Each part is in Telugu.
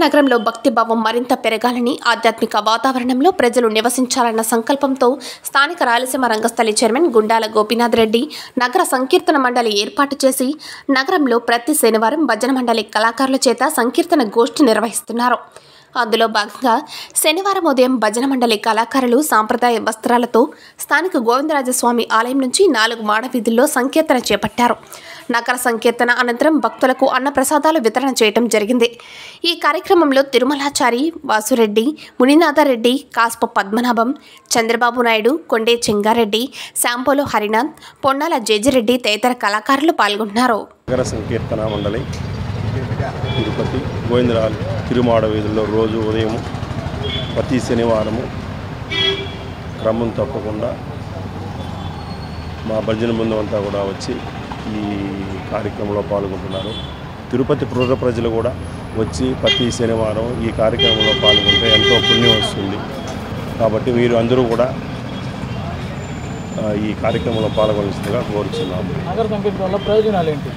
నగరంలో భక్తిభావం మరింత పెరగాలని ఆధ్యాత్మిక వాతావరణంలో ప్రజలు నివసించాలన్న సంకల్పంతో స్థానిక రాయలసీమ రంగస్థలి చైర్మన్ గుండాల గోపీనాథ్ రెడ్డి నగర సంకీర్తన మండలి ఏర్పాటు చేసి నగరంలో ప్రతి శనివారం భజన మండలి కళాకారుల చేత సంకీర్తన గోష్ఠి నిర్వహిస్తున్నారు అందులో భాగంగా శనివారం ఉదయం భజన మండలి కళాకారులు సాంప్రదాయ వస్త్రాలతో స్థానిక గోవిందరాజస్వామి ఆలయం నుంచి నాలుగు మాడ వీధుల్లో సంకీర్తన చేపట్టారు నగర సంకీర్తన అనంతరం భక్తులకు అన్నప్రసాదాలు వితరణ చేయడం జరిగింది ఈ కార్యక్రమంలో తిరుమలాచారి వాసురెడ్డి మునినాథరెడ్డి కాస్ప పద్మనాభం చంద్రబాబు నాయుడు కొండే చెంగారెడ్డి శాంపోలు హరినాథ్ పొన్నాల జేజిరెడ్డి తదితర కళాకారులు పాల్గొన్నారు నగర సంకీర్తన మండలి తిరుపతి గోవిందరాలు తిరుమాడ వీధుల్లో రోజు ఉదయం ప్రతి శనివారము క్రమం తప్పకుండా మా భజన బృందం అంతా కూడా వచ్చి ఈ కార్యక్రమంలో పాల్గొంటున్నారు తిరుపతి పుర ప్రజలు కూడా వచ్చి ప్రతి శనివారం ఈ కార్యక్రమంలో పాల్గొంటే ఎంతో పుణ్యం వస్తుంది కాబట్టి మీరు అందరూ కూడా ఆ, ఈ కార్యక్రమంలో పాల్గొనాల్సిందిగా కోరుచున్నాము నగర సంకీర్తన వల్ల ప్రయోజనాలు ఏంటి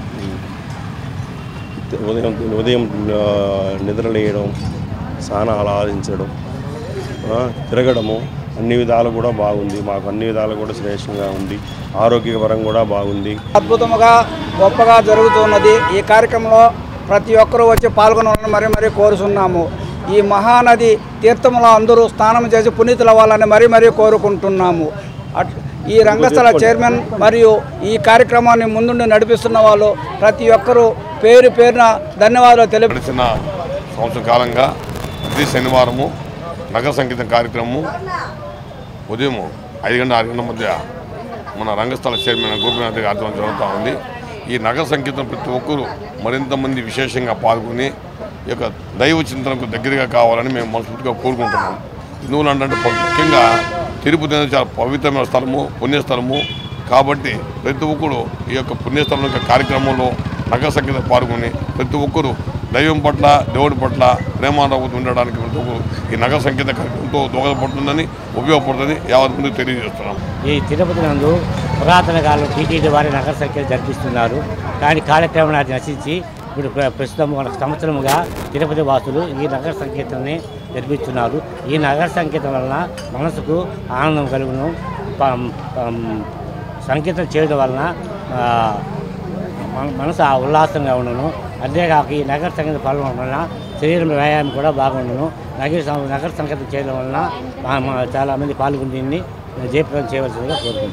ఉదయం ఉదయం ఆ, నిద్రలేయడం స్నానాలు ఆడించడం ఆ, తిరగడము అన్ని విధాలు కూడా బాగుంది మాకు అన్ని విధాలు కూడా శ్రేష్టంగా ఉంది ఆరోగ్యపరం కూడా బాగుంది అద్భుతముగా గొప్పగా జరుగుతున్నది ఈ కార్యక్రమంలో ప్రతి ఒక్కరూ వచ్చి పాల్గొనాలని మరీ మరీ కోరుచున్నాము ఈ మహానది తీర్థంలో అందరూ స్నానం చేసి పునీతులు అవ్వాలని మరీ మరీ కోరుకుంటున్నాము అట్ ఈ రంగస్థల చైర్మన్ మరియు ఈ కార్యక్రమాన్ని ముందుండి నడిపిస్తున్న వాళ్ళు ప్రతి ఒక్కరూ పేరు పేరున ధన్యవాదాలు తెలిపి గడిచిన సంవత్సరం కాలంగా ప్రతి శనివారము నగర సంగీతం కార్యక్రమము ఉదయం ఐదు గంటల ఆరు గంటల మధ్య మన రంగస్థల చైర్మన్ గోపీనాథ్ గారి ఆధ్వర్యంలో జరుగుతూ ఉంది ఈ నగర సంగీతం ప్రతి ఒక్కరూ మరింత మంది విశేషంగా పాల్గొని ఈ యొక్క దైవ చింతనకు దగ్గరగా కావాలని మేము మనస్ఫూర్తిగా కోరుకుంటున్నాం హిందువులు అంటే ముఖ్యంగా తిరుపతి అనేది చాలా పవిత్రమైన స్థలము పుణ్యస్థలము కాబట్టి ప్రతి ఒక్కరు ఈ యొక్క పుణ్యస్థలం యొక్క కార్యక్రమంలో నగర సంగీతం పాల్గొని ప్రతి ఒక్కరూ దైవం పట్ల దేవుడి పట్ల ప్రేమానుభూతి ఉండడానికి ప్రతి ఒక్కరు ఈ నగర సంగీత కార్యక్రమంతో దోహదపడుతుందని ఉపయోగపడుతుంది యావత్ ముందు తెలియజేస్తున్నాం ఈ తిరుపతి నందు పురాతన కాలం టీటీడీ వారి నగర సంఖ్యలు జరిపిస్తున్నారు కానీ కాలక్రమేణా అది నశించి ఇప్పుడు ప్ర- ప్రస్తుతం ఒక సంవత్సరముగా తిరుపతి వాసులు ఈ నగర సంకీర్తనని జరిపిస్తున్నారు ఈ నగర సంకీర్తన వలన మనసుకు ఆనందం కలుగును పం- పం- సంకీర్తన చేయడం వలన ఆ, మన- మనసు ఆ ఉల్లాసంగా ఉండను అంతేకాక ఈ నగర సంగీత పాల్గొనడం వలన శరీరం వ్యాయామం కూడా బాగుండును నగర సం- నగర సంగీతం చేయడం వలన మా- మా- చాలామంది పాల్గొని దీన్ని జయప్రదం చేయవలసిందిగా కోరుకుంటున్నాను